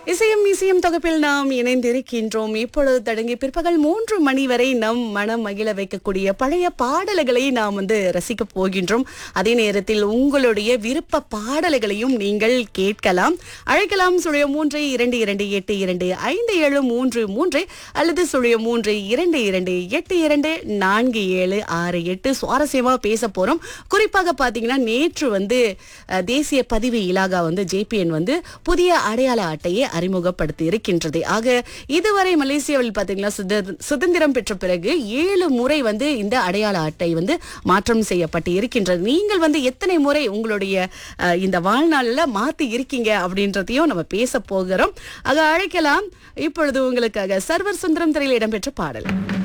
இசையும் இசையும் தொகுப்பில் நாம் இணைந்திருக்கின்றோம் இப்பொழுது தொடங்கி பிற்பகல் மூன்று மணி வரை நம் மனம் மகிழ வைக்கக்கூடிய பழைய பாடல்களை நாம் வந்து ரசிக்க போகின்றோம் அதே நேரத்தில் உங்களுடைய விருப்ப பாடல்களையும் நீங்கள் கேட்கலாம் அழைக்கலாம் சுழிய மூன்று இரண்டு இரண்டு எட்டு இரண்டு ஐந்து ஏழு மூன்று மூன்று அல்லது சுழிய மூன்று இரண்டு இரண்டு எட்டு இரண்டு நான்கு ஏழு ஆறு எட்டு சுவாரஸ்யமா பேச போறோம் குறிப்பாக பாத்தீங்கன்னா நேற்று வந்து அஹ், தேசிய பதிவு இலாகா வந்து ஜேபிஎன் வந்து புதிய அடையாள அட்டையை அறிமுகப்படுத்தி இருக்கின்றது ஆக இதுவரை மலேசியாவில் பாத்தீங்கன்னா சுத- சுதந்திரம் பெற்ற பிறகு ஏழு முறை வந்து இந்த அடையாள அட்டை வந்து மாற்றம் செய்யப்பட்டு இருக்கின்றது நீங்கள் வந்து எத்தனை முறை உங்களுடைய அஹ், இந்த வாழ்நாள்ல மாத்தி இருக்கீங்க அப்படின்றதையும் நம்ம பேச போகிறோம் ஆக அழைக்கலாம் இப்பொழுது உங்களுக்காக சர்வர் சுந்தரம் திரையில் இடம்பெற்ற பாடல்